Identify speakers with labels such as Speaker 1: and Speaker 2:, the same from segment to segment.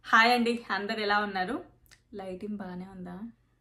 Speaker 1: Hi అండి అందరు ఎలా ఉన్నారు లైటింగ్ బాగానే ఉందా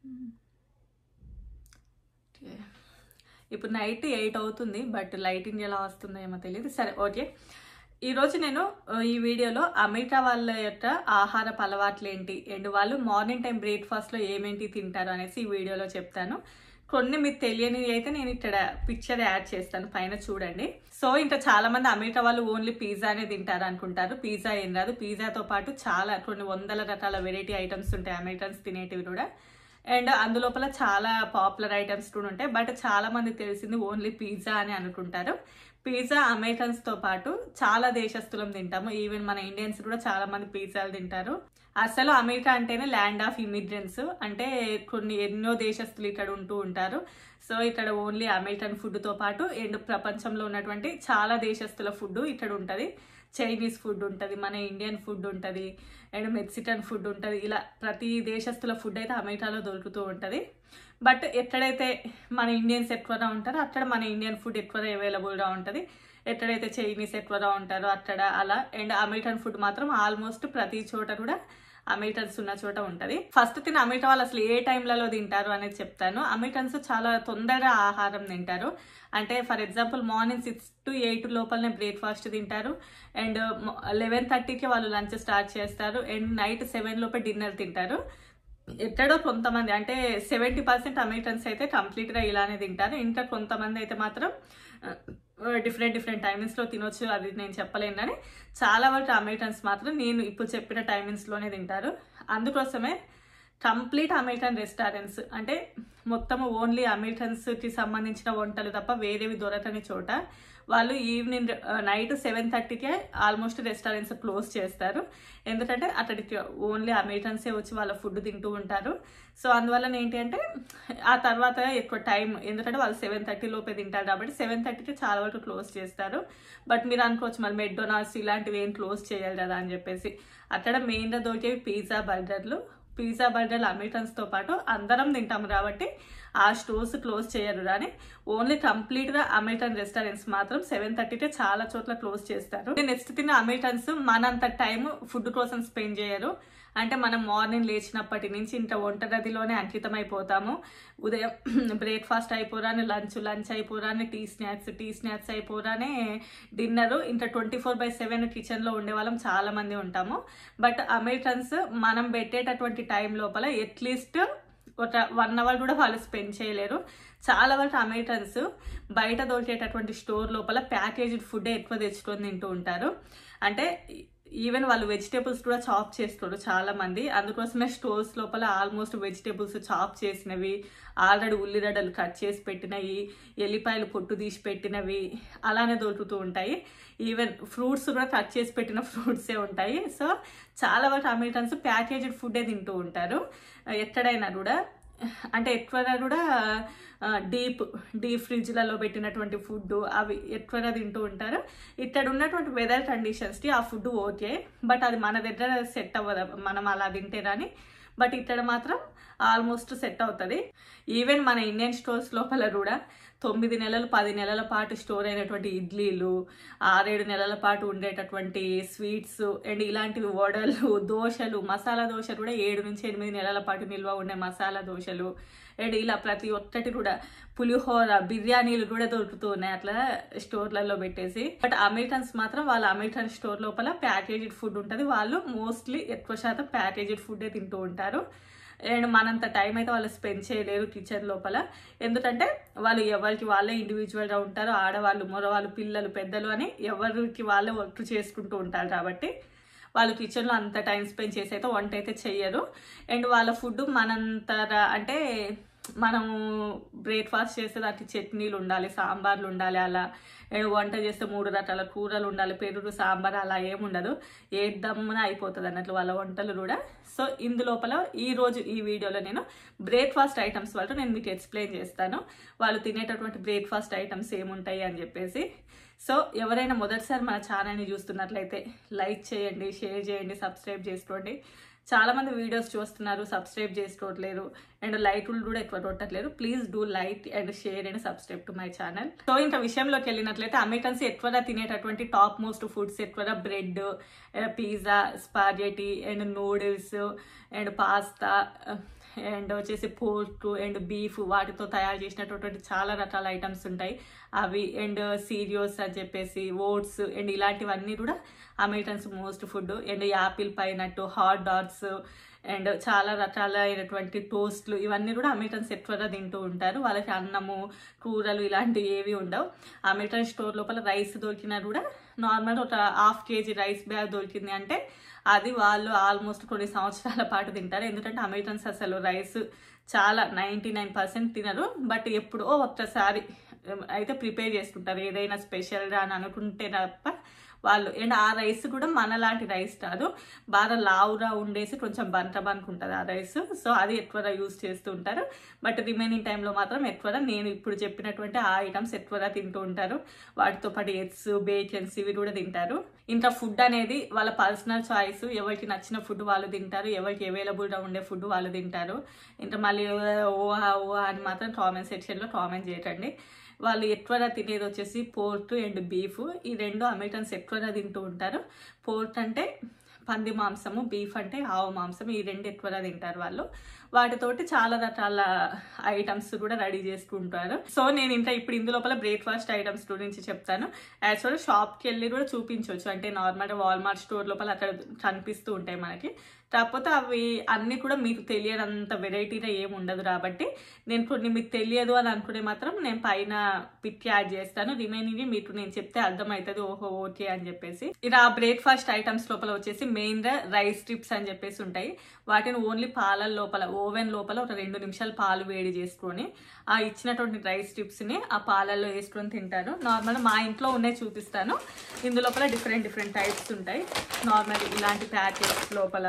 Speaker 1: ఓకే. ఇప్పుడు నైట్ ఎయిట్ అవుతుంది బట్ లైటింగ్ ఎలా వస్తుందో ఏమో తెలియదు సరే ఓకే ఈరోజు నేను ఆ, ఈ వీడియోలో అమెరికా వాళ్ళ యొక్క ఆహారపు అలవాట్లు ఏంటి అండ్ వాళ్ళు మార్నింగ్ టైం బ్రేక్ఫాస్ట్లో ఏమేంటి తింటారు అనేసి ఈ వీడియోలో చెప్తాను కొన్ని మీకు తెలియనివి అయితే నేను ఇక్కడ పిక్చర్ యాడ్ చేస్తాను పైన చూడండి సో ఇంకా చాలా మంది అమెరికా వాళ్ళు ఓన్లీ పిజ్జానే తింటారు అనుకుంటారు పిజ్జా ఏం రాదు పిజ్జాతో పాటు చాలా కొన్ని వందల రకాల వెరైటీ ఐటమ్స్ ఉంటాయి అమెరికన్స్ తినేటివి కూడా అండ్ అందులోపల చాలా పాపులర్ ఐటమ్స్ కూడా ఉంటాయి బట్ చాలా మంది తెలిసింది ఓన్లీ పిజ్జా అని అనుకుంటారు పిజ్జా అమెరికన్స్ తో పాటు చాలా దేశస్తులం తింటాము ఈవెన్ మన ఇండియన్స్ కూడా చాలా మంది పిజ్జాలు తింటారు అసలు అమెరికా అంటేనే ల్యాండ్ ఆఫ్ ఇమిగ్రెంట్స్ అంటే కొన్ని ఎన్నో దేశస్తులు ఇక్కడ ఉంటూ ఉంటారు సో ఇక్కడ ఓన్లీ అమెరికన్ ఫుడ్ తో పాటు అండ్ ప్రపంచంలో ఉన్నటువంటి చాలా దేశస్తుల ఫుడ్ ఇక్కడ ఉంటది చైనీస్ ఫుడ్ ఉంటుంది మన ఇండియన్ ఫుడ్ ఉంటుంది అండ్ మెక్సికన్ ఫుడ్ ఉంటుంది ఇలా ప్రతి దేశస్తుల ఫుడ్ అయితే అమెరికాలో దొరుకుతూ ఉంటుంది బట్ ఎక్కడైతే మన ఇండియన్స్ ఎక్కువగా ఉంటారో అక్కడ మన ఇండియన్ ఫుడ్ ఎక్కువగా అవైలబుల్గా ఉంటుంది ఎక్కడైతే చైనీస్ ఎక్కువగా ఉంటారో అక్కడ అలా అండ్ అమెరికన్ ఫుడ్ మాత్రం ఆల్మోస్ట్ ప్రతి చోట కూడా అమెరికన్స్ ఉన్న చోట ఉంటది ఫస్ట్ తిన అమెరికా వాళ్ళు అసలు ఏ టైంలలో తింటారు అనేది చెప్తాను అమెరికన్స్ చాలా తొందరగా ఆహారం తింటారు అంటే for example morning six to eight లోపలనే బ్రేక్ఫాస్ట్ తింటారు అండ్ లెవెన్ థర్టీకి వాళ్ళు లంచ్ స్టార్ట్ చేస్తారు అండ్ నైట్ సెవెన్ లోపే డిన్నర్ తింటారు ఎక్కడో కొంతమంది అంటే సెవెంటీ పర్సెంట్ అమెరికన్స్ అయితే కంప్లీట్గా ఇలానే తింటారు ఇంకా కొంతమంది అయితే మాత్రం డిఫరెంట్ డిఫరెంట్ టైమింగ్స్లో తినొచ్చు అది నేను చెప్పలేను కానీ చాలా వరకు అమెరికన్స్ మాత్రం నేను ఇప్పుడు చెప్పిన టైమింగ్స్లోనే తింటారు అందుకోసమే కంప్లీట్ అమెరికన్ రెస్టారెంట్స్ అంటే మొత్తం ఓన్లీ అమెరికన్స్కి సంబంధించిన వంటలు తప్ప వేరేవి దొరకని చోట వాళ్ళు ఈవినింగ్ నైట్ సెవెన్ థర్టీకే ఆల్మోస్ట్ రెస్టారెంట్స్ క్లోజ్ చేస్తారు ఎందుకంటే అక్కడికి ఓన్లీ అమెరికన్సే వచ్చి వాళ్ళ ఫుడ్ తింటూ ఉంటారు సో అందువల్ల ఏంటి అంటే ఆ తర్వాత ఎక్కువ టైం ఎందుకంటే వాళ్ళు సెవెన్ థర్టీ లోపే తింటారు కాబట్టి సెవెన్ థర్టీకి చాలా వరకు క్లోజ్ చేస్తారు బట్ మీరు అనుకోవచ్చు మరి మెక్డొనాల్డ్స్ ఇలాంటివి ఏం క్లోజ్ చేయాలి కదా అని చెప్పేసి అక్కడ మెయిన్గా దొరికేవి పిజ్జా బర్గర్లు పిజ్జా బర్గర్లు అమెరికన్స్తో పాటు అందరం తింటాము కాబట్టి ఆ స్టోర్స్ క్లోజ్ చేయరు కానీ ఓన్లీ కంప్లీట్గా అమెరికన్ రెస్టారెంట్స్ మాత్రం సెవెన్ థర్టీకే చాలా చోట్ల క్లోజ్ చేస్తారు నెక్స్ట్ తిన్న అమెరికన్స్ మనంత టైం ఫుడ్ కోసం స్పెండ్ చేయరు అంటే మనం మార్నింగ్ లేచినప్పటి నుంచి ఇంకా వంటగదిలోనే అంకితం అయిపోతాము ఉదయం బ్రేక్ఫాస్ట్ అయిపోరానే లంచ్ లంచ్ అయిపోరానే టీ స్నాక్స్ టీ స్నాక్స్ అయిపోరానే డిన్నర్ ఇంకా ట్వంటీ ఫోర్ బై సెవెన్ కిచెన్లో ఉండే వాళ్ళం చాలా మంది ఉంటాము బట్ అమెరికన్స్ మనం పెట్టేటటువంటి టైం లోపల అట్లీస్ట్ ఒక వన్ అవర్ కూడా వాళ్ళు స్పెండ్ చేయలేరు చాలా వరకు అమెరికన్స్ బయట దొరికేటటువంటి స్టోర్ లోపల ప్యాకేజ్డ్ ఫుడ్ ఎక్కువ తెచ్చుకొని తింటూ ఉంటారు అంటే ఈవెన్ వాళ్ళు వెజిటేబుల్స్ కూడా చాప్ చేస్తారు చాలా మంది అందుకోసమే స్టోర్స్ లోపల ఆల్మోస్ట్ వెజిటేబుల్స్ చాప్ చేసినవి ఆల్రెడీ ఉల్లిగడ్డలు కట్ చేసి పెట్టినవి ఎల్లిపాయలు పొట్టు తీసి పెట్టినవి అలానే దొరుకుతూ ఉంటాయి ఈవెన్ ఫ్రూట్స్ కూడా కట్ చేసి పెట్టిన ఫ్రూట్సే ఉంటాయి సో చాలా వరకు అమెరికన్స్ ప్యాకేజ్డ్ ఫుడ్డే తింటూ ఉంటారు ఎక్కడైనా కూడా అంటే ఎక్కువగా కూడా డీప్ డీప్ ఫ్రిడ్జ్లలో పెట్టినటువంటి ఫుడ్ అవి ఎక్కువగా తింటూ ఉంటారు ఇక్కడ ఉన్నటువంటి వెదర్ కండిషన్స్కి ఆ ఫుడ్ ఓకే బట్ అది మన దగ్గర సెట్ అవ్వదు మనం అలా తింటే కానీ బట్ ఇక్కడ మాత్రం ఆల్మోస్ట్ సెట్ అవుతుంది ఈవెన్ మన ఇండియన్ స్టోర్స్ లోపల కూడా తొమ్మిది నెలలు పది నెలల పాటు స్టోర్ అయినటువంటి ఇడ్లీలు ఆరేడు నెలల పాటు ఉండేటటువంటి స్వీట్స్ అండ్ ఇలాంటివి వడలు దోశలు మసాలా దోశలు కూడా ఏడు నుంచి ఎనిమిది నెలల పాటు నిల్వ ఉండే మసాలా దోశలు అండ్ ఇలా ప్రతి ఒక్కటి కూడా పులిహోర బిర్యానీలు కూడా దొరుకుతూ ఉన్నాయి అట్లా స్టోర్లలో పెట్టేసి బట్ అమెరికన్స్ మాత్రం వాళ్ళ అమెరికన్ స్టోర్ లోపల ప్యాకేజ్డ్ ఫుడ్ ఉంటుంది వాళ్ళు మోస్ట్లీ ఎక్కువ శాతం ప్యాకేజ్డ్ ఫుడ్డే తింటూ ఉంటారు అండ్ మనంత టైం అయితే వాళ్ళు స్పెండ్ చేయలేరు కిచెన్ లోపల ఎందుకంటే వాళ్ళు ఎవరికి వాళ్ళే ఇండివిజువల్గా ఉంటారు ఆడవాళ్ళు మగవాళ్ళు పిల్లలు పెద్దలు అని ఎవరికి వాళ్ళే వర్క్ చేసుకుంటూ ఉంటారు కాబట్టి వాళ్ళు కిచెన్లో అంత టైం స్పెండ్ చేసి అయితే వంట అయితే చెయ్యరు అండ్ వాళ్ళ ఫుడ్ మనంత అంటే మనము బ్రేక్ఫాస్ట్ చేస్తే దానికి చట్నీలు ఉండాలి సాంబార్లు ఉండాలి అలా అండ్ వంట చేస్తే మూడు రకాల కూరలు ఉండాలి పెరుగు సాంబార్ అలా ఏముండదు ఏ దమ్మున అయిపోతుంది అన్నట్లు వాళ్ళ వంటలు కూడా సో ఇందులోపల ఈ రోజు ఈ వీడియోలో నేను బ్రేక్ఫాస్ట్ ఐటమ్స్ వాళ్ళు నేను మీకు ఎక్స్ప్లెయిన్ చేస్తాను వాళ్ళు తినేటటువంటి బ్రేక్ఫాస్ట్ ఐటమ్స్ ఏముంటాయి అని చెప్పేసి సో ఎవరైనా మొదటిసారి మన ఛానల్ని చూస్తున్నట్లయితే లైక్ చేయండి షేర్ చేయండి సబ్స్క్రైబ్ చేసుకోండి చాలా మంది వీడియోస్ చూస్తున్నారు సబ్స్క్రైబ్ చేసుకోవట్లేరు అండ్ లైట్లు కూడా ఎక్కువ కొట్టట్లేరు please do like and share and subscribe to my channel so ఇంకా విషయంలోకి వెళ్ళినట్లయితే అమెరికన్స్ ఎక్కువగా తినేటటువంటి టాప్ మోస్ట్ ఫుడ్స్ ఎక్కువగా bread pizza spaghetti and noodles and pasta and వచ్చేసి పోర్క్ అండ్ బీఫ్ వాటితో తయారు చేసినటువంటి చాలా రకాల ఐటమ్స్ ఉంటాయి అవి అండ్ సీరియోస్ అని చెప్పేసి ఓట్స్ అండ్ ఇలాంటివన్నీ కూడా Americans most food and apple పైనట్టు హాట్ డాగ్స్ అండ్ చాలా రకాలైనటువంటి టోస్ట్లు ఇవన్నీ కూడా అమెరికన్స్ ఎక్కువగా తింటూ ఉంటారు వాళ్ళకి అన్నము కూరలు ఇలాంటివి ఏవి ఉండవు అమెరికన్ స్టోర్ లోపల రైస్ దొరికినా కూడా నార్మల్ ఒక హాఫ్ కేజీ రైస్ బ్యాగ్ దొరికింది అంటే అది వాళ్ళు ఆల్మోస్ట్ కొన్ని సంవత్సరాల పాటు తింటారు ఎందుకంటే అమెరికన్స్ అసలు రైస్ చాలా నైంటీ నైన్ పర్సెంట్ తినరు బట్ ఎప్పుడో ఒక్కసారి అయితే ప్రిపేర్ చేసుకుంటారు ఏదైనా స్పెషల్గా అని అనుకుంటే తప్ప వాళ్ళు అండ్ ఆ రైస్ కూడా మనలాంటి రైస్ కాదు బాగా లావుగా ఉండేసి కొంచెం బంట బంక్ ఉంటుంది ఆ రైస్ సో అది ఎక్కువగా యూస్ చేస్తూ ఉంటారు బట్ రిమైనింగ్ టైంలో మాత్రం ఎక్కువగా నేను ఇప్పుడు చెప్పినటువంటి ఆ ఐటమ్స్ ఎక్కువగా తింటూ ఉంటారు వాటితో పాటు ఎగ్స్ బేకన్స్ ఇవి కూడా తింటారు ఇంకా ఫుడ్ అనేది వాళ్ళ పర్సనల్ చాయిస్ ఎవరికి నచ్చిన ఫుడ్ వాళ్ళు తింటారు ఎవరికి అవైలబుల్గా ఉండే ఫుడ్ వాళ్ళు తింటారు ఇంకా మళ్ళీ ఓహా ఓహా అని మాత్రం కామెంట్ సెక్షన్లో కామెంట్ చేయకండి వాళ్ళు ఎక్కువగా తినేది వచ్చేసి పోర్క్ అండ్ బీఫ్ ఈ రెండు అమెరికన్స్ ఎక్కువగా తింటూ ఉంటారు పోర్క్ అంటే పంది మాంసము బీఫ్ అంటే ఆవు మాంసం ఈ రెండు ఎక్కువగా తింటారు వాళ్ళు వాటితోటి చాలా రకాల ఐటమ్స్ కూడా రెడీ చేసుకుంటారు సో నేను ఇంకా ఇప్పుడు ఇందులోపల బ్రేక్ఫాస్ట్ ఐటమ్స్ గురించి చెప్తాను యాక్చువల్గా షాప్కి వెళ్ళి కూడా చూపించవచ్చు అంటే నార్మల్గా వాల్మార్ట్ స్టోర్ లోపల అక్కడ కనిపిస్తూ ఉంటాయి మనకి కాకపోతే అవి అన్నీ కూడా మీకు తెలియనంత వెరైటీగా ఏమి ఉండదు కాబట్టి నేను కొన్ని మీకు తెలియదు అని అనుకునే మాత్రం నేను పైన పిక్ యాడ్ చేస్తాను రిమైనింగ్ మీకు నేను చెప్తే అర్థమవుతుంది ఓహో ఓకే అని చెప్పేసి ఇలా బ్రేక్ఫాస్ట్ ఐటమ్స్ లోపల వచ్చేసి మెయిన్ గా రైస్ స్ట్రిప్స్ అని చెప్పేసి ఉంటాయి వాటిని ఓన్లీ పాల లోపల ఓవెన్ లోపల ఒక రెండు నిమిషాలు పాలు వేడి చేసుకొని ఆ ఇచ్చినటువంటి రైస్ స్ట్రిప్స్ ని ఆ పాలల్లో వేసుకొని తింటారు నార్మల్ మా ఇంట్లో ఉన్నాయి చూపిస్తాను ఇందులోపల డిఫరెంట్ డిఫరెంట్ టైప్స్ ఉంటాయి నార్మల్ ఇలాంటి ప్యాకెట్స్ లోపల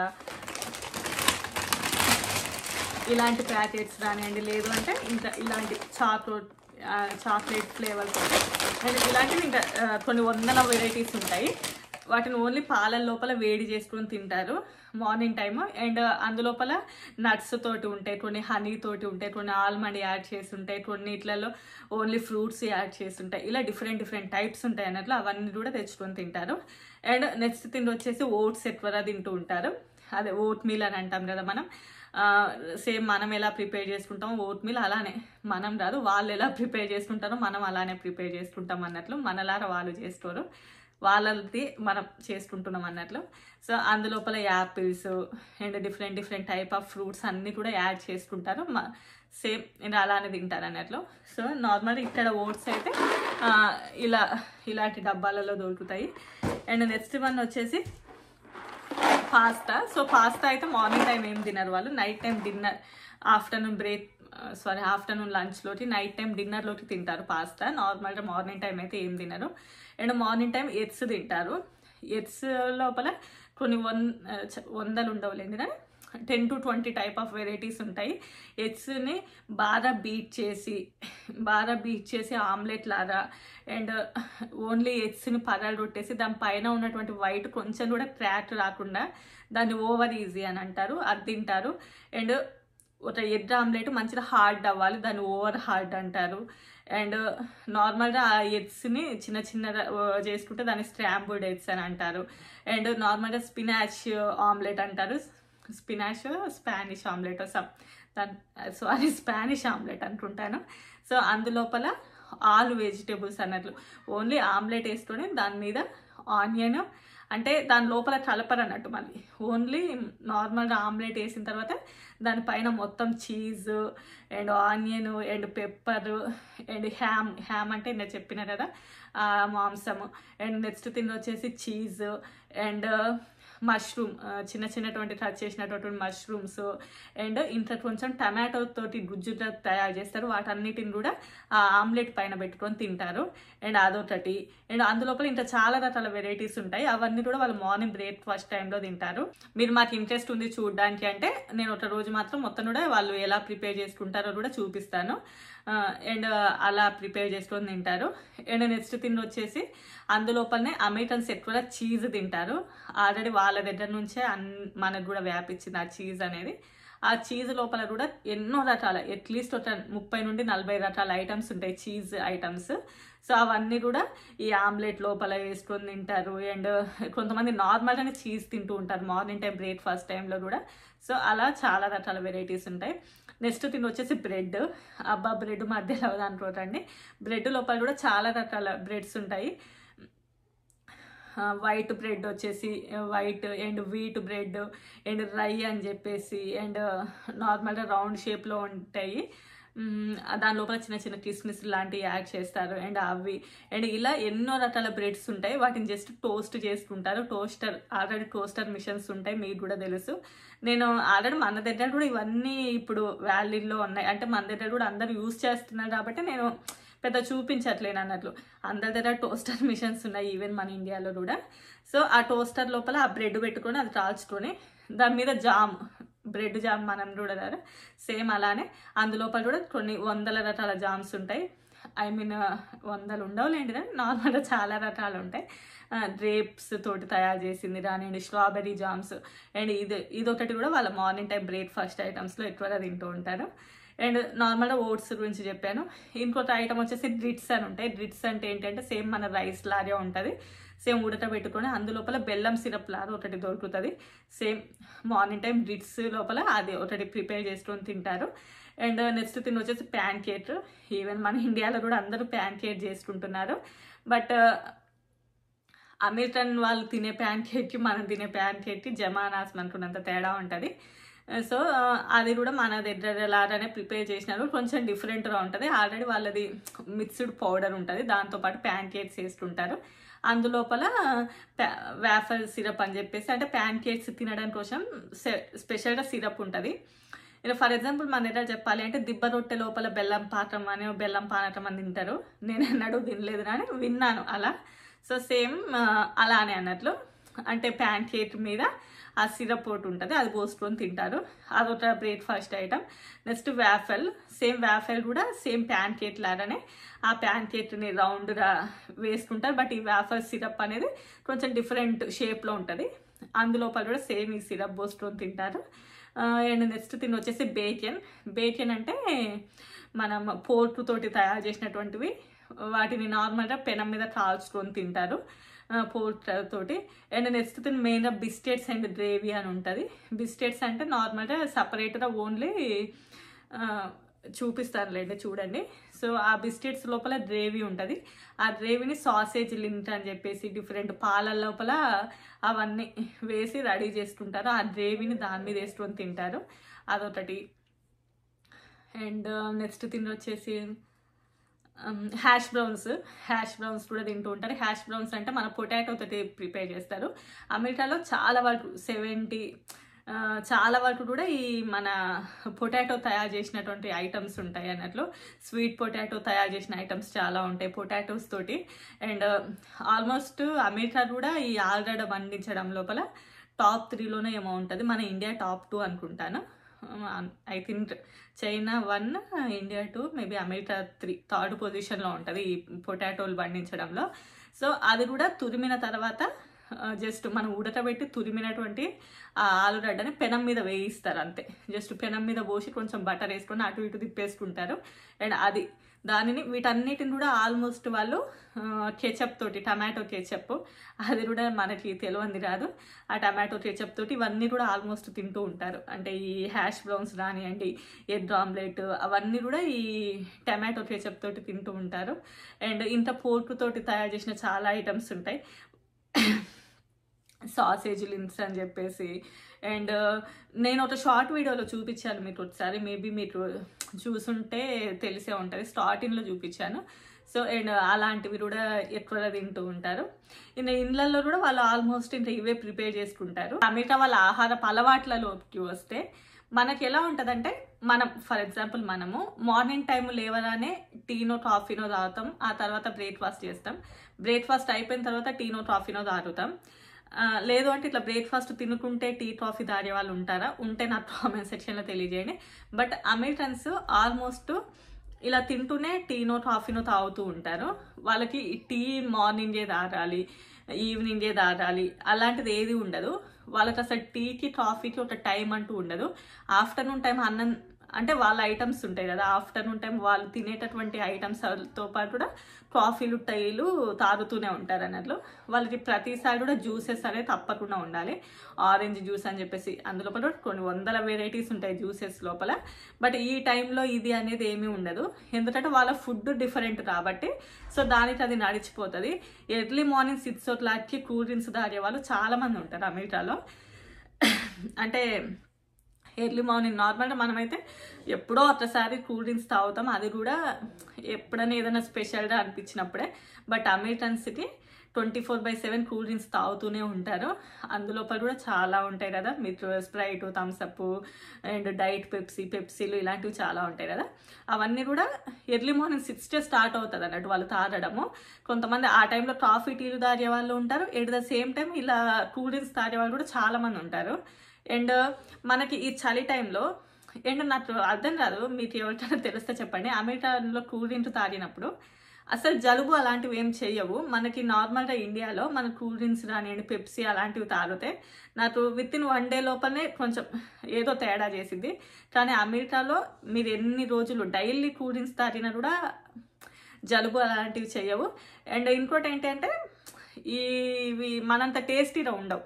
Speaker 1: ఇలాంటి ప్యాకెట్స్ కానివ్వండి లేదు అంటే ఇంకా ఇలాంటి చాక్లెట్ చాక్లెట్ ఫ్లేవర్స్ ఉంటాయి అండ్ ఇలాంటివి ఇంకా ఆ, కొన్ని వందల వెరైటీస్ ఉంటాయి వాటిని ఓన్లీ పాలల లోపల వేడి చేసుకొని తింటారు మార్నింగ్ టైమ్ అండ్ అందులోపల నట్స్ తోటి ఉంటాయి కొన్ని హనీ తోటి ఉంటాయి కొన్ని ఆల్మండ్ యాడ్ చేసి ఉంటాయి కొన్నిట్లలో ఓన్లీ ఫ్రూట్స్ యాడ్ చేసి ఉంటాయి ఇలా డిఫరెంట్ డిఫరెంట్ టైప్స్ ఉంటాయి అన్నట్లు అవన్నీ కూడా తెచ్చుకొని తింటారు అండ్ నెక్స్ట్ తిండి వచ్చేసి ఓట్స్ ఎక్కువగా తింటూ ఉంటారు అదే ఓట్ మీల్ అని అంటాం కదా మనం సేమ్ మనం ఎలా ప్రిపేర్ చేసుకుంటాం ఓట్ మీల్ అలానే మనం రాదు వాళ్ళు ఎలా ప్రిపేర్ చేసుకుంటారో మనం అలానే ప్రిపేర్ చేసుకుంటాం అన్నట్లు మనలారా వాళ్ళు చేస్తారు వాళ్ళది మనం చేసుకుంటున్నాం అన్నట్లు సో అందులోపల apples and different different type of fruits అన్నీ కూడా యాడ్ చేసుకుంటారు సేమ్ నేను అలానే తింటారు అన్నట్లు సో నార్మల్ ఇక్కడ ఓట్స్ అయితే ఆ, ఇలా ఇలాంటి డబ్బాలలో దొరుకుతాయి అండ్ నెక్స్ట్ వన్ వచ్చేసి పాస్తా సో పాస్తా అయితే మార్నింగ్ టైం ఏం తినరు వాళ్ళు night time dinner afternoon break sorry afternoon లంచ్లోకి నైట్ టైం డిన్నర్లోకి తింటారు పాస్తా నార్మల్గా మార్నింగ్ టైం అయితే ఏం తినరు అండ్ మార్నింగ్ టైం ఎగ్స్ తింటారు ఎగ్స్ లోపల కొన్ని వన్ ఆ, చ- వందలు ఉండవులేండి కానీ ten to twenty type of varieties ఉంటాయి ఎగ్స్ని బాగా బీట్ చేసి బాగా బీట్ చేసి ఆమ్లెట్ లాగా అండ్ ఓన్లీ ఎగ్స్ని పదాలు కొట్టేసి దాని పైన ఉన్నటువంటి వైట్ కొంచెం కూడా క్రాక్ రాకుండా దాన్ని ఓవర్ ఈజీ అని అంటారు అది తింటారు అండ్ ఒక ఎగ్ ఆమ్లెట్ మంచిగా హార్డ్ అవ్వాలి దాన్ని ఓవర్ హార్డ్ అంటారు అండ్ నార్మల్గా ఆ ఎగ్స్ని చిన్న చిన్న చేసుకుంటే దాన్ని స్క్రాంబుల్డ్ ఎగ్స్ అని అంటారు అండ్ నార్మల్గా స్పినాచ్ ఆమ్లెట్ అంటారు స్పినాచ్ స్పానిష్ ఆమ్లెట్ సమ్ దాని సారీ స్పానిష్ ఆమ్లెట్ అనుకుంటాను సో అందులోపల ఆల్ వెజిటేబుల్స్ అన్నట్లు ఓన్లీ ఆమ్లెట్ వేసుకొని దాని మీద ఆనియన్ అంటే దాని లోపల కలపరు అన్నట్టు మళ్ళీ ఓన్లీ నార్మల్గా ఆమ్లెట్ వేసిన తర్వాత దానిపైన మొత్తం cheese and onion and pepper and ham ham అంటే నేను చెప్పిన కదా ఆ మాంసము అండ్ నెక్స్ట్ తిండి వచ్చేసి చీజ్ అండ్ మష్రూమ్ చిన్న చిన్నటువంటి టచ్ చేసినటువంటి మష్రూమ్స్ అండ్ ఇంత కొంచెం టమాటో తోటి గుజ్జుగా తయారు చేస్తారు వాటన్నిటిని కూడా ఆ ఆమ్లెట్ పైన పెట్టుకొని తింటారు అండ్ అదొకటి అండ్ అందులోపల ఇంకా చాలా రకాల వెరైటీస్ ఉంటాయి అవన్నీ కూడా వాళ్ళు మార్నింగ్ బ్రేక్ఫాస్ట్ టైంలో తింటారు మీరు మాకు ఇంట్రెస్ట్ ఉంది చూడడానికి అంటే నేను ఒక రోజు మాత్రం మొత్తం కూడా వాళ్ళు ఎలా ప్రిపేర్ చేసుకుంటారో కూడా చూపిస్తాను అండ్ అలా ప్రిపేర్ చేసుకొని తింటారు అండ్ నెక్స్ట్ తిండి వచ్చేసి అందులోపలనే అమెరికన్స్ ఎక్కువగా చీజ్ తింటారు ఆల్రెడీ వాళ్ళ దగ్గర నుంచే అన్ మనకు కూడా వ్యాపించింది ఆ చీజ్ అనేది ఆ చీజ్ లోపల కూడా ఎన్నో రకాల అట్లీస్ట్ ఒక ముప్పై నుండి నలభై రకాల ఐటమ్స్ ఉంటాయి చీజ్ ఐటమ్స్ సో అవన్నీ కూడా ఈ ఆమ్లెట్ లోపల వేసుకొని తింటారు అండ్ కొంతమంది నార్మల్గానే చీజ్ తింటూ ఉంటారు మార్నింగ్ టైం బ్రేక్ఫాస్ట్ టైంలో కూడా సో అలా చాలా రకాల వెరైటీస్ ఉంటాయి నెక్స్ట్ తిని వచ్చేసి బ్రెడ్ అబ్బా బ్రెడ్ మధ్యలో అనుకోకండి బ్రెడ్ లోపల కూడా చాలా రకాల బ్రెడ్స్ ఉంటాయి వైట్ బ్రెడ్ వచ్చేసి white and wheat bread and rye అని చెప్పేసి అండ్ నార్మల్గా రౌండ్ షేప్లో ఉంటాయి మ్మ్, దాని లోపల చిన్న చిన్న కిస్మిస్ లాంటివి యాడ్ చేస్తారు అండ్ అవి అండ్ ఇలా ఎన్నో రకాల బ్రెడ్స్ ఉంటాయి వాటిని జస్ట్ టోస్ట్ చేసుకుంటారు టోస్టర్ ఆల్రెడీ టోస్టర్ మిషన్స్ ఉంటాయి మీకు కూడా తెలుసు నేను ఆల్రెడీ మన దగ్గర కూడా ఇవన్నీ ఇప్పుడు వ్యాలీలో ఉన్నాయి అంటే మన దగ్గర కూడా అందరు యూజ్ చేస్తున్నారు కాబట్టి నేను పెద్ద చూపించట్లేను అన్నట్లు అందరి దగ్గర టోస్టర్ మిషన్స్ ఉన్నాయి ఈవెన్ మన ఇండియాలో కూడా సో ఆ టోస్టర్ లోపల ఆ బ్రెడ్ పెట్టుకొని అది కాల్చుకొని దాని మీద జామ్ బ్రెడ్ జామ్ మనం కూడా కదా సేమ్ అలానే అందులోపల కూడా కొన్ని వందల రకాల జామ్స్ ఉంటాయి ఐ మీన్ వందలు ఉండవులేండి కానీ నార్మల్గా చాలా రకాలు ఉంటాయి గ్రేప్స్ తోటి తయారు చేసింది రానివ్వండి స్ట్రాబెర్రీ జామ్స్ అండ్ ఇది ఇదొకటి కూడా వాళ్ళ మార్నింగ్ టైం బ్రేక్ఫాస్ట్ ఐటమ్స్లో ఎక్కువగా తింటూ ఉంటారు అండ్ నార్మల్గా ఓట్స్ గురించి చెప్పాను ఇంకొక ఐటమ్ వచ్చేసి డ్రిట్స్ అని ఉంటాయి డ్రిట్స్ అంటే ఏంటంటే సేమ్ మన రైస్ లాగే ఉంటుంది సేమ్ ఉడకబెట్టుకొని అందులోపల బెల్లం సిరప్ లాగా ఒకటి దొరుకుతుంది సేమ్ మార్నింగ్ టైం డ్రిట్స్ లోపల అది ఒకటి ప్రిపేర్ చేసుకొని తింటారు అండ్ నెక్స్ట్ తిని వచ్చేసి ప్యాన్ కేక్ ఈవెన్ మన ఇండియాలో కూడా అందరూ ప్యాన్ కేక్ చేసుకుంటున్నారు బట్ అమెరికన్ వాళ్ళు తినే ప్యాన్ కేక్కి మనం తినే ప్యాన్ కేక్కి జమానాస్ అనుకున్నంత తేడా ఉంటుంది సో అది కూడా మన దగ్గర లాగానే ప్రిపేర్ చేసినారు కొంచెం డిఫరెంట్గా ఉంటుంది ఆల్రెడీ వాళ్ళది మిక్స్డ్ పౌడర్ ఉంటుంది దాంతోపాటు ప్యాన్ కేక్స్ వేస్తుంటారు అందులోపల వ్యాఫర్ సిరప్ అని చెప్పేసి అంటే ప్యాన్ కేక్స్ తినడం కోసం స్పెషల్గా సిరప్ ఉంటుంది ఇలా ఫర్ ఎగ్జాంపుల్ మన దగ్గర చెప్పాలి అంటే దిబ్బ రొట్టె లోపల బెల్లం పాకం అని బెల్లం పానకం అని తింటారు నేను ఎన్నడూ తినలేదు కానీ విన్నాను అలా సో సేమ్ అలానే అన్నట్లు అంటే ప్యాన్ కేక్ మీద ఆ సిరప్ ఒకటి ఉంటుంది అది పోసుకొని తింటారు అదొక breakfast item next waffle same waffle కూడా సేమ్ ప్యాన్ కేక్ లాగానే ఆ ప్యాన్ కేక్ని రౌండ్గా వేసుకుంటారు బట్ ఈ వ్యాఫెల్ సిరప్ అనేది కొంచెం డిఫరెంట్ షేప్లో ఉంటుంది అందులోపల కూడా సేమ్ ఈ సిరప్ పోసుకొని తింటారు అండ్ నెక్స్ట్ తిని వచ్చేసి బేకెన్ బేకెన్ అంటే మనం పోర్క్ తోటి తయారు చేసినటువంటివి వాటిని నార్మల్గా పెనం మీద కాల్చుకొని తింటారు పోర్క్ తోటి అండ్ నెక్స్ట్ తిని మెయిన్గా బిస్కెట్స్ అండ్ గ్రేవీ అని ఉంటుంది బిస్కెట్స్ అంటే నార్మల్గా సపరేట్గా ఓన్లీ చూపిస్తానులేండి చూడండి సో ఆ బిస్కెట్స్ లోపల గ్రేవీ ఉంటుంది ఆ గ్రేవీని సాసేజ్ లింట్ అని చెప్పేసి డిఫరెంట్ పాల లోపల అవన్నీ వేసి రెడీ చేసుకుంటారు ఆ గ్రేవీని దాని మీద వేసుకొని తింటారు అదొకటి అండ్ నెక్స్ట్ తిని వచ్చేసి హ్యాష్ బ్రౌన్స్ హ్యాష్ బ్రౌన్స్ కూడా తింటూ ఉంటారు హ్యాష్ బ్రౌన్స్ అంటే మన పొటాటో తోటి ప్రిపేర్ చేస్తారు అమెరికాలో చాలా వరకు సెవెంటీ చాలా వరకు కూడా ఈ మన పొటాటో తయారు చేసినటువంటి ఐటమ్స్ ఉంటాయి అన్నట్లు స్వీట్ పొటాటో తయారు చేసిన ఐటమ్స్ చాలా ఉంటాయి పొటాటోస్ తోటి అండ్ ఆల్మోస్ట్ అమెరికా కూడా ఈ ఆల్గడ్డ పండించడం లోపల టాప్ త్రీలోనే ఏమో ఉంటుంది మన ఇండియా టాప్ టూ అనుకుంటాను I think China one India two maybe America three third పొజిషన్లో ఉంటుంది ఈ పొటాటోలు పండించడంలో సో అది కూడా తురిమిన తర్వాత జస్ట్ మనం ఉడకబెట్టి తురిమినటువంటి ఆ ఆలుగడ్డని పెనం మీద వేయిస్తారు అంతే జస్ట్ పెనం మీద పోసి కొంచెం బటర్ వేసుకొని అటు ఇటు తిప్పేసుకుంటారు అండ్ అది దానిని వీటన్నిటిని కూడా ఆల్మోస్ట్ వాళ్ళు కెచప్ తోటి టమాటో కెచప్ అది కూడా మనకి తెలియంది కాదు ఆ టమాటో కెచప్ తోటి ఇవన్నీ కూడా ఆల్మోస్ట్ తింటూ ఉంటారు అంటే ఈ హ్యాష్ బ్రౌన్స్ కానివ్వండి ఎగ్ ఆమ్లెట్ అవన్నీ కూడా ఈ టమాటో కెచప్ తోటి తింటూ ఉంటారు అండ్ ఇంత పోర్క్ తోటి తయారు చేసిన చాలా ఐటమ్స్ ఉంటాయి సాసేజ్ లిన్స్ అని చెప్పేసి అండ్ నేను ఒక షార్ట్ వీడియోలో చూపించాను మీకు ఒకసారి మేబీ మీరు చూసుంటే తెలిసే ఉంటుంది స్టార్టింగ్లో చూపించాను సో అండ్ అలాంటివి కూడా ఎక్కువగా తింటూ ఉంటారు ఇంకా ఇండ్లలో కూడా వాళ్ళు ఆల్మోస్ట్ ఇంకా ఇవే ప్రిపేర్ చేసుకుంటారు అమెరికా వాళ్ళ ఆహార అలవాట్లలోకి వస్తే మనకి ఎలా ఉంటుందంటే మనం ఫర్ ఎగ్జాంపుల్ మనము మార్నింగ్ టైం లేవగానే టీనో కాఫీనో తాగుతాం ఆ తర్వాత బ్రేక్ఫాస్ట్ చేస్తాం బ్రేక్ఫాస్ట్ అయిపోయిన తర్వాత టీనో కాఫీనో తాగుతాం లేదు అంటే ఇట్లా బ్రేక్ఫాస్ట్ తినుకుంటే టీ కాఫీ తాగే వాళ్ళు ఉంటారా ఉంటే నాకు కామెంట్ సెక్షన్లో తెలియజేయండి బట్ అమెరికన్స్ ఆల్మోస్ట్ ఇలా తింటూనే టీనో కాఫీనో తాగుతూ ఉంటారు వాళ్ళకి టీ మార్నింగే తాగాలి ఈవినింగే తాగాలి అలాంటిది ఏది ఉండదు వాళ్ళకి అసలు టీకి కాఫీకి ఒక టైం అంటూ ఉండదు ఆఫ్టర్నూన్ టైం అన్నం అంటే వాళ్ళ ఐటమ్స్ ఉంటాయి కదా ఆఫ్టర్నూన్ టైం వాళ్ళు తినేటటువంటి ఐటమ్స్తో పాటు కూడా కాఫీలు టీలు తాగుతూనే ఉంటారు అన్నట్లు వాళ్ళకి ప్రతిసారి కూడా జ్యూసెస్ అనేది తప్పకుండా ఉండాలి ఆరెంజ్ జ్యూస్ అని చెప్పేసి అందులో కూడా కొన్ని వందల వెరైటీస్ ఉంటాయి జ్యూసెస్ లోపల బట్ ఈ టైంలో ఇది అనేది ఏమీ ఉండదు ఎందుకంటే వాళ్ళ ఫుడ్ డిఫరెంట్ కాబట్టి సో దానికి అది నడిచిపోతుంది ఎర్లీ మార్నింగ్ సిక్స్ ఓ క్లాక్కి కూల్ డ్రింక్స్ తాగే వాళ్ళు చాలా మంది ఉంటారు అమెరికాలో అంటే ఎర్లీ మార్నింగ్ నార్మల్గా మనమైతే ఎప్పుడో ఒకసారి కూల్ డ్రింక్స్ తాగుతాం అది కూడా ఎప్పుడైనా ఏదైనా స్పెషల్గా అనిపించినప్పుడే బట్ అమెరికన్స్కి twenty four by seven cool drinks తాగుతూనే ఉంటారు అందులోపల కూడా చాలా ఉంటాయి కదా మీరు Sprite Thums Up and diet Pepsi పెప్సీలు ఇలాంటివి చాలా ఉంటాయి కదా అవన్నీ కూడా ఎర్లీ మార్నింగ్ సిక్స్టే స్టార్ట్ అవుతుంది అన్నట్టు వాళ్ళు తాగడము కొంతమంది ఆ టైంలో కాఫీ టీలు తాగే వాళ్ళు ఉంటారు ఎట్ ద సేమ్ టైం ఇలా కూల్ డ్రింక్స్ తాగే వాళ్ళు కూడా చాలా మంది ఉంటారు అండ్ మనకి ఈ చలి టైంలో అండ్ నాకు అర్థం కాదు మీకు ఎవరికైనా తెలిస్తే చెప్పండి అమెరికాలో కూల్ డ్రింక్ తాగినప్పుడు అసలు జలుబు అలాంటివి ఏం చేయవు మనకి నార్మల్గా ఇండియాలో మన కూల్ డ్రింక్స్ కానివ్వండి పెప్సీ అలాంటివి తాగితే నాకు విత్ ఇన్ వన్ డే లోపలనే కొంచెం ఏదో తేడా చేసింది కానీ అమెరికాలో మీరు ఎన్ని రోజులు డైలీ కూల్ డ్రింక్స్ తాగినా కూడా జలుబు అలాంటివి చేయవు అండ్ ఇంకోటి ఏంటంటే ఇవి మనంత టేస్టీగా ఉండవు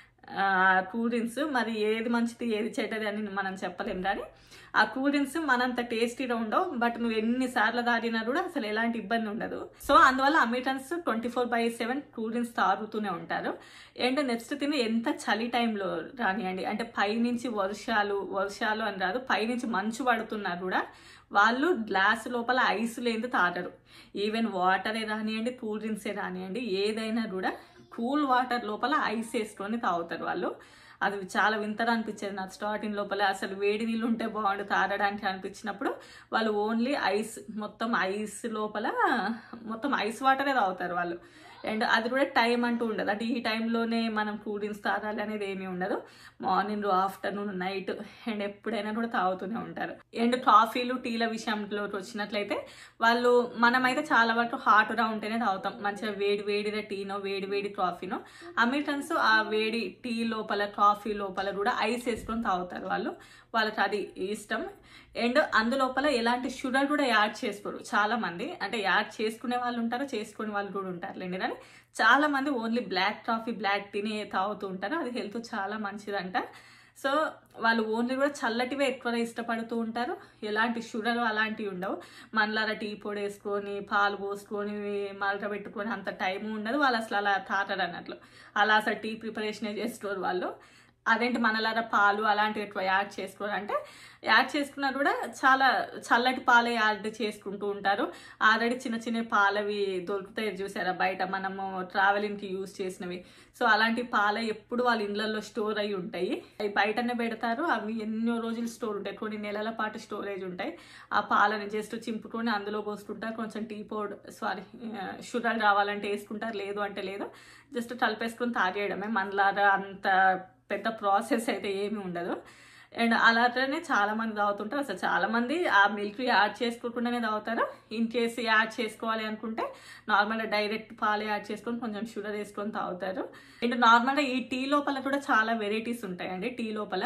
Speaker 1: కూల్ డ్రింక్స్ మరి ఏది మంచిది ఏది చెడ్డది అని మనం చెప్పలేం కానీ ఆ కూల్ డ్రింక్స్ మనంత టేస్టీగా ఉండవు బట్ నువ్వు ఎన్నిసార్లు తాగినా కూడా అసలు ఎలాంటి ఇబ్బంది ఉండదు సో అందువల్ల Americans twenty four by seven cool drinks తాగుతూనే ఉంటారు అండ్ నెక్స్ట్ తిని ఎంత చలి టైంలో రానియండి అంటే పైనుంచి వర్షాలు వర్షాలు అని రాదు పైనుంచి మంచు పడుతున్నా కూడా వాళ్ళు గ్లాస్ లోపల ఐస్ లేని తాగరు ఈవెన్ వాటరే రానియండి కూల్ డ్రింక్సే రానియండి ఏదైనా కూడా కూల్ వాటర్ లోపల ఐస్ వేసుకొని తాగుతారు వాళ్ళు అది చాలా వింతగా అనిపించేది నాకు స్టార్టింగ్ లోపల అసలు వేడి నీళ్ళు ఉంటే బాగుండు తాగడానికి అనిపించినప్పుడు వాళ్ళు ఓన్లీ ఐస్ మొత్తం ఐస్ లోపల మొత్తం ఐస్ వాటరే తాగుతారు వాళ్ళు అండ్ అది కూడా టైం అంటూ ఉండదు అంటే ఈ టైంలోనే మనం కూల్ డ్రింక్స్ తాగాలి అనేది ఏమీ ఉండదు మార్నింగ్ ఆఫ్టర్నూన్ నైట్ అండ్ ఎప్పుడైనా కూడా తాగుతూనే ఉంటారు అండ్ కాఫీలు టీల విషయంలో వచ్చినట్లయితే వాళ్ళు మనమైతే చాలా వరకు హాట్గా ఉంటేనే తాగుతాం మంచిగా వేడి వేడిగా టీనో వేడి వేడి కాఫీనో అమెరికన్స్ ఆ వేడి టీ లోపల కాఫీ లోపల కూడా ఐస్ వేసుకొని తాగుతారు వాళ్ళు వాళ్ళకి అది ఇష్టం అండ్ అందులోపల ఎలాంటి షుగర్ కూడా యాడ్ చేసుకోరు చాలా మంది అంటే యాడ్ చేసుకునే వాళ్ళు ఉంటారు చేసుకునే వాళ్ళు కూడా ఉంటారు లేండి కానీ చాలా మంది ఓన్లీ బ్లాక్ కాఫీ బ్లాక్ టీని తాగుతూ ఉంటారు అది హెల్త్ చాలా మంచిదంట సో వాళ్ళు ఓన్లీ కూడా చల్లటివే ఎక్కువగా ఇష్టపడుతూ ఉంటారు ఎలాంటి షుగర్ అలాంటివి ఉండవు మనలాగా టీ పొడి వేసుకొని పాలు పోసుకొని మరగబెట్టుకొని అంత టైం ఉండదు వాళ్ళు అసలు అలా తాగరు అన్నట్లు అలా అసలు టీ ప్రిపరేషన్ చేసుకోరు వాళ్ళు అదేంటి మనలాగా పాలు అలాంటివి ఎక్కువ యాడ్ చేసుకోరు అంటే యాడ్ చేసుకున్నా కూడా చాలా చల్లటి పాలే యాడ్ చేసుకుంటూ ఉంటారు ఆల్రెడీ చిన్న చిన్న పాలవి దొరుకుతాయి చూసారా బయట మనము ట్రావెలింగ్కి యూజ్ చేసినవి సో అలాంటి పాల ఎప్పుడు వాళ్ళ ఇళ్ళల్లో స్టోర్ అయి ఉంటాయి అవి బయటనే పెడతారు అవి ఎన్నో రోజులు స్టోర్ ఉంటాయి కొన్ని నెలల పాటు స్టోరేజ్ ఉంటాయి ఆ పాలని జస్ట్ చింపుకొని అందులో పోసుకుంటారు కొంచెం టీ పౌడర్ సారీ షుగర్ రావాలంటే వేసుకుంటారు లేదు అంటే లేదు జస్ట్ కలిపేసుకొని తాగేయడమే మనలాగా అంత పెద్ద ప్రాసెస్ అయితే ఏమీ ఉండదు అండ్ అలానే చాలా మంది తాగుతుంటారు అసలు చాలా మంది ఆ మిల్క్ యాడ్ చేసుకోకుండానే తాగుతారు ఇన్ కేసు యాడ్ చేసుకోవాలి అనుకుంటే నార్మల్గా డైరెక్ట్ పాలు యాడ్ చేసుకొని కొంచెం షుగర్ వేసుకొని తాగుతారు అండ్ నార్మల్గా ఈ టీ లోపల కూడా చాలా వెరైటీస్ ఉంటాయండి టీ లోపల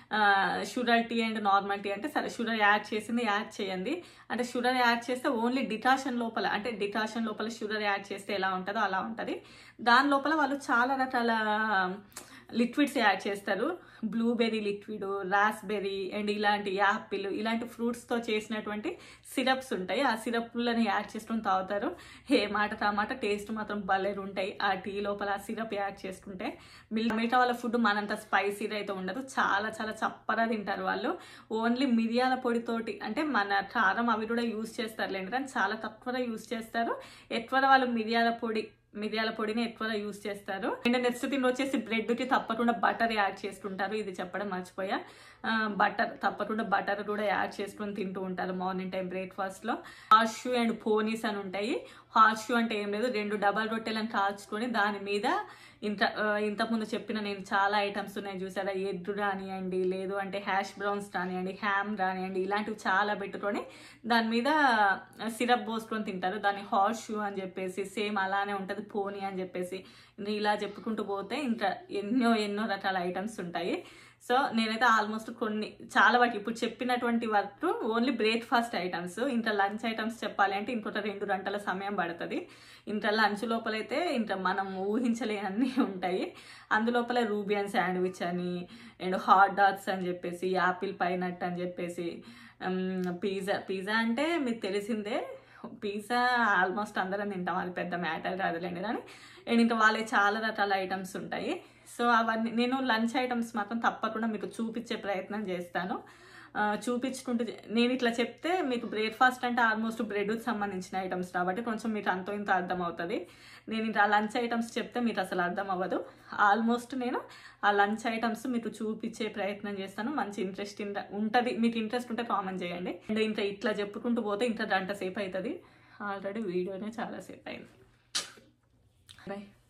Speaker 1: sugar tea and normal tea అంటే సరే షుగర్ యాడ్ చేసింది యాడ్ చేయండి అంటే షుగర్ యాడ్ చేస్తే ఓన్లీ డిటాషన్ లోపల అంటే డిటాషన్ లోపల షుగర్ యాడ్ చేస్తే ఎలా ఉంటుందో అలా ఉంటుంది దాని లోపల వాళ్ళు చాలా రకాల లిక్విడ్స్ యాడ్ చేస్తారు బ్లూబెర్రీ లిక్విడ్ రాస్బెర్రీ అండ్ ఇలాంటి యాపిల్ ఇలాంటి ఫ్రూట్స్తో చేసినటువంటి సిరప్స్ ఉంటాయి ఆ సిరప్లను యాడ్ చేసుకొని తాగుతారు ఏ మాట టమాట టేస్ట్ మాత్రం భలేరు ఉంటాయి ఆ టీ లోపల ఆ సిరప్ యాడ్ చేసుకుంటే మిల్ మిగతా వాళ్ళ ఫుడ్ మనంత స్పైసీగా అయితే ఉండదు చాలా చాలా చప్పగా తింటారు వాళ్ళు ఓన్లీ మిరియాల పొడితోటి అంటే మన కారం అవి కూడా యూజ్ చేస్తారు కానీ చాలా తక్కువగా యూజ్ చేస్తారు ఎక్కువ వాళ్ళు మిరియాల పొడి మిరియాల పొడిని ఎక్కువగా యూస్ చేస్తారు అండ్ నెక్స్ట్ థింగ్ వచ్చేసి బ్రెడ్కి తప్పకుండా బటర్ యాడ్ చేసుకుంటారు ఇది చెప్పడం మర్చిపోయా బటర్ తప్పకుండా బటర్ కూడా యాడ్ చేసుకొని తింటూ ఉంటారు మార్నింగ్ టైం బ్రేక్ఫాస్ట్లో హార్ష్ అండ్ పోనీస్ అని ఉంటాయి హాట్ షూ అంటే ఏం లేదు రెండు డబల్ రొట్టెలను కాల్చుకొని దాని మీద ఇంత ఆ, ఇంతకుముందు చెప్పిన నేను చాలా ఐటమ్స్ ఉన్నాయి చూసారా ఎగ్ రానియండి లేదు అంటే హ్యాష్ బ్రౌన్స్ రానియండి హ్యామ్ రానియండి ఇలాంటివి చాలా పెట్టుకొని దాని మీద సిరప్ పోసుకొని తింటారు దాన్ని హాట్ షూ అని చెప్పేసి సేమ్ అలానే ఉంటుంది పోనీ అని చెప్పేసి ఇలా చెప్పుకుంటూ పోతే ఇంకా ఎన్నో ఎన్నో రకాల ఐటమ్స్ ఉంటాయి సో నేనైతే ఆల్మోస్ట్ కొన్ని చాలా వాటి ఇప్పుడు చెప్పినటువంటి వరకు ఓన్లీ బ్రేక్ఫాస్ట్ ఐటమ్స్ ఇంత లంచ్ ఐటమ్స్ చెప్పాలి అంటే ఇంకొక రెండు గంటల సమయం పడుతుంది ఇంత లంచ్ లోపలైతే ఇంత మనం ఊహించలేనన్నీ ఉంటాయి అందులోపల రూబియన్ శాండ్విచ్ అని అండ్ హాట్ డాగ్స్ అని చెప్పేసి యాపిల్ పైనట్ అని చెప్పేసి పిజ్జా పిజ్జా అంటే మీకు తెలిసిందే పిజ్జా ఆల్మోస్ట్ అందరం తింటాం అది పెద్ద మ్యాటర్ కాదులేండి కానీ అండ్ ఇంకా వాళ్ళే చాలా రకాల ఐటమ్స్ ఉంటాయి సో అవన్నీ నేను లంచ్ ఐటమ్స్ మాత్రం తప్పకుండా మీకు చూపించే ప్రయత్నం చేస్తాను ఆ, చూపించుకుంటూ చే- నేను ఇట్లా చెప్తే మీకు బ్రేక్ఫాస్ట్ అంటే ఆల్మోస్ట్ బ్రెడ్కి సంబంధించిన ఐటమ్స్ కాబట్టి కొంచెం మీకు అంతో ఇంత అర్థం అవుతుంది నేను ఇట్లా లంచ్ ఐటమ్స్ చెప్తే మీకు అసలు అర్థం అవ్వదు ఆల్మోస్ట్ నేను ఆ లంచ్ ఐటమ్స్ మీకు చూపించే ప్రయత్నం చేస్తాను మంచి ఇంట్రెస్ట్ ఉంటుంది మీకు ఇంట్రెస్ట్ ఉంటే కామెంట్ చేయండి అండ్ ఇంకా ఇట్లా చెప్పుకుంటూ పోతే ఇంకా గంట సేపు అవుతుంది ఆల్రెడీ వీడియోనే చాలాసేపు అయింది బాయ్